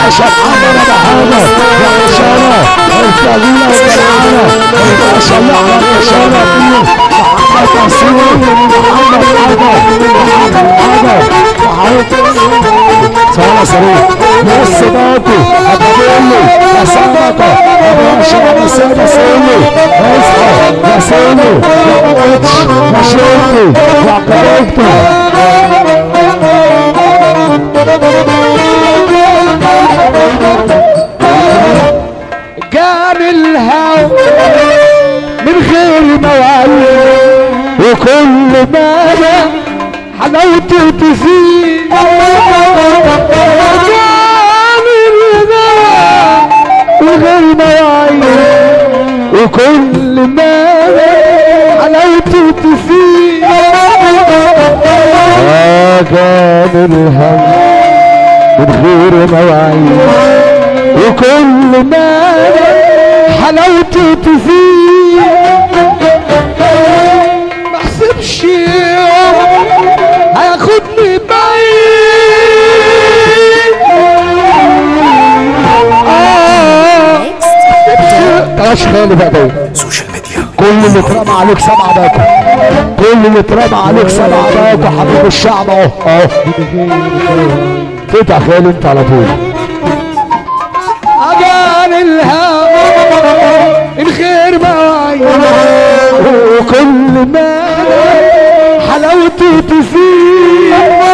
باشا محمد ابو حامد يا باشانا الفضيله والجدعانه ما شاء الله على باشانا محمد رسول محمد حاجه محمد حاجه صلاة صريح بص باكو هتقولي يا صدقة يا باشا يا سيدة سيدي اصحى يا سيدي يا بقيتش يا شرطي يا قريبتي جار الهوى من غير مواعيد وكل ما انا حلاوته تزيد جار الهوى من غير مواعيد وكل ما انا حلاوته تزيد آه جار الهوى من غير مواعيد وكل ما حلاوته تزيد ما احسبش يوم هياخدني بعيد آه. بلاش خالي بقى ده سوشيال ميديا كل اللي اترمى عليك سبع باكو كل اللي اترمى عليك سبع باكو حبيب الشعب اهو اهو فتح خالي انت على طول أجان الهوى الخير معاي وكل ما حلاوته تزيد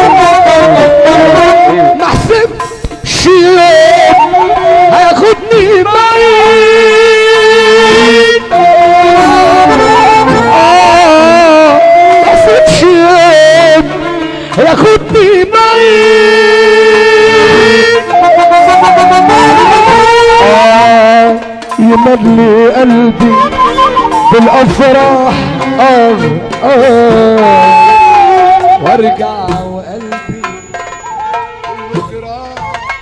ما حسبش يوم هياخدني بعيد آه، ما حسبش يوم هياخدني بعيد آه يملي قلبي بالافراح اه اه وارجع وقلبي جراح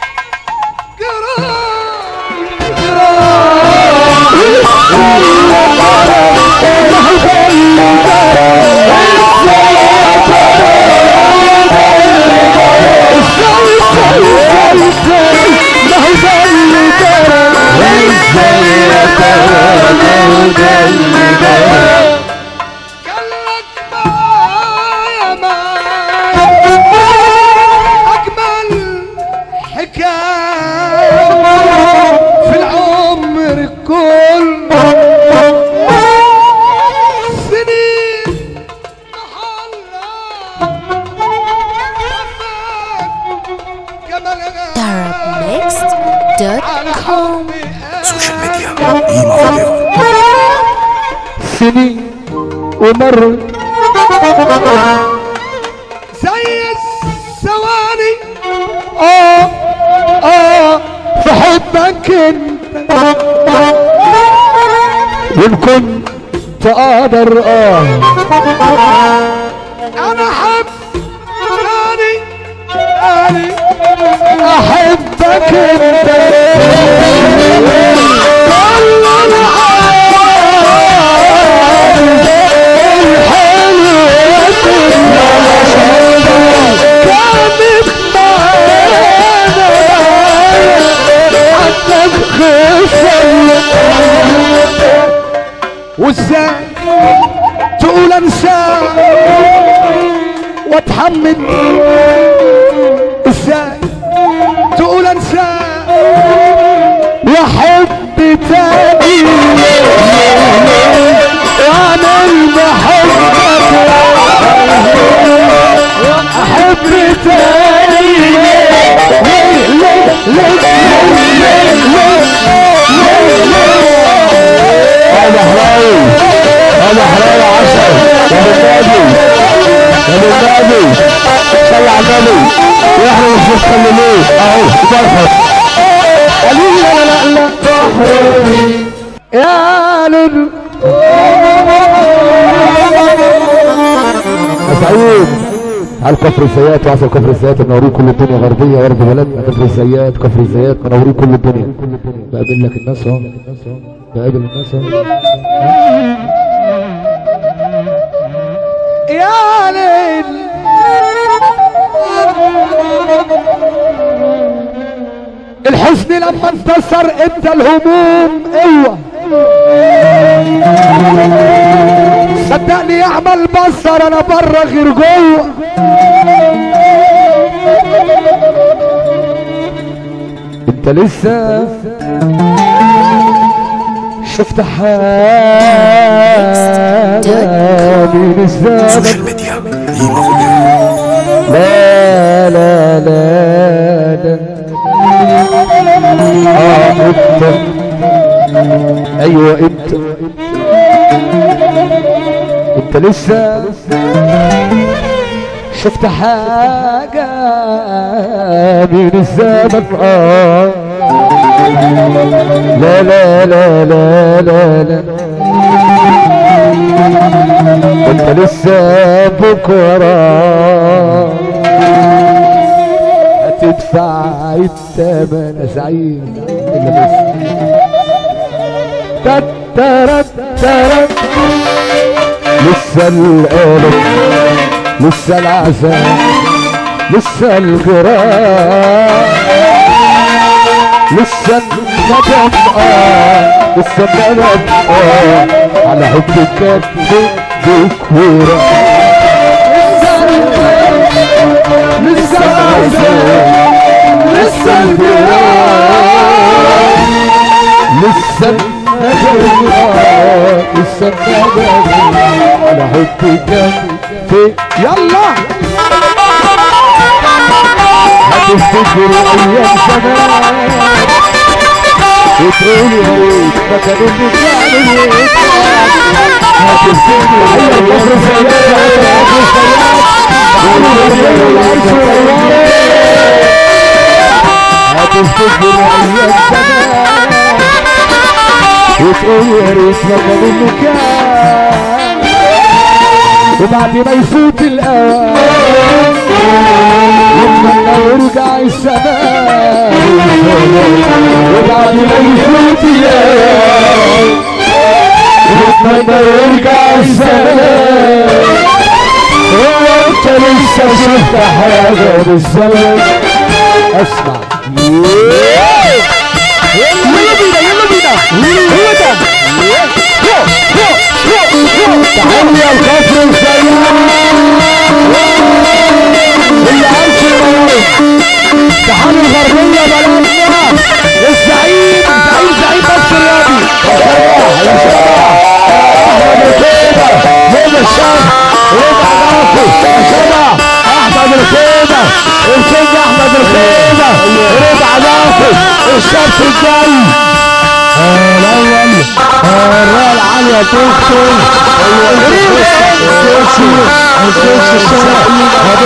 كلك معايا معايا أجمل حكاية في العمر كله سنين محلة جمالها على Arabmixed.com حبي سوشيال ميديا قيمة فوريفر سنين ومرت زي الثواني اه اه في حبك انت وان كنت اقدر اه انا احب اني اني احبك انت كل وازاي تقول انسى واتحمل ازاي تقول انسى واحب تاني وانا بحبك احب تاني ليه ليه ليه ليه ليه ليه هذا حلاوي هذا حلاوي عسل يا بالنبي يا بالنبي صلى على النبي واحنا مش متكلمين اهو فرحة قالوا لي لا لا لا تحرمي يا لل سعيد على كفر الزيات وعسل كفر الزيات منورين كل الدنيا غربيه ورد بلدنا كفر الزيات كفر الزيات منورين كل الدنيا بقابل لك الناس اهو بقابل الناس اهو يا ليل الحزن لما انتصر انت الهموم قوة صدقني يعمل بصر انا بره غير جوه انت لسه شفت حاجة من الزمن Social media. İyi mahvolluyor. لا لا لا لا اه انت ايوه انت انت لسه شفت حاجة من الزمن اه لا لا لا لا لا لا انت لسه بكره هتدفع الثمن يا زعيم الا بس تترت ترت لسه القلب لسه العذاب لسه الجراح لسه الندم اه لسه الندم اه على حبك كان بكورة لسه العذاب لسه الجراح لسه الندم اه لسه الندم على حبك كان في يلا هتفتكر ايام زمان وتقول يا ريت ما كان النسيان يتقال هتفتكر ايام هتفتكر ايام زمان وتقول يا ريت ما كان النكال وبعد ما يفوت الاوان يتمنى يرجع الزمان وبعد ما يفوت الاوان يتمنى يرجع الزمان هو انت لسه شفت حاجه بالزمن اسمع يلا بينا يلا بينا هو ده تحية الكفر السيارة اللي عرش الموارد تحية الغربية بلدنا الزعيم زعيم زعيم بس الرياضي يا شباب احمد الخيمة نجم الشام ربع ضعفه يا شباب احمد الخيمة الكينج احمد الخيمة ربع ضعفه الشمس الجاي الاول الرايه العاليه تدخل السوشي السوشي الشرقي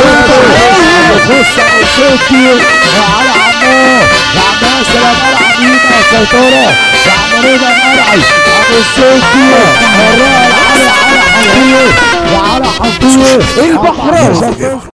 بص على السوشي وعلى عماه وعماه سلام العميدة سيطرة وعمرنا مرعي عم السوشي الرايه العاليه على حنطيه وعلى حنطيه البحر İyi mahvolluyor.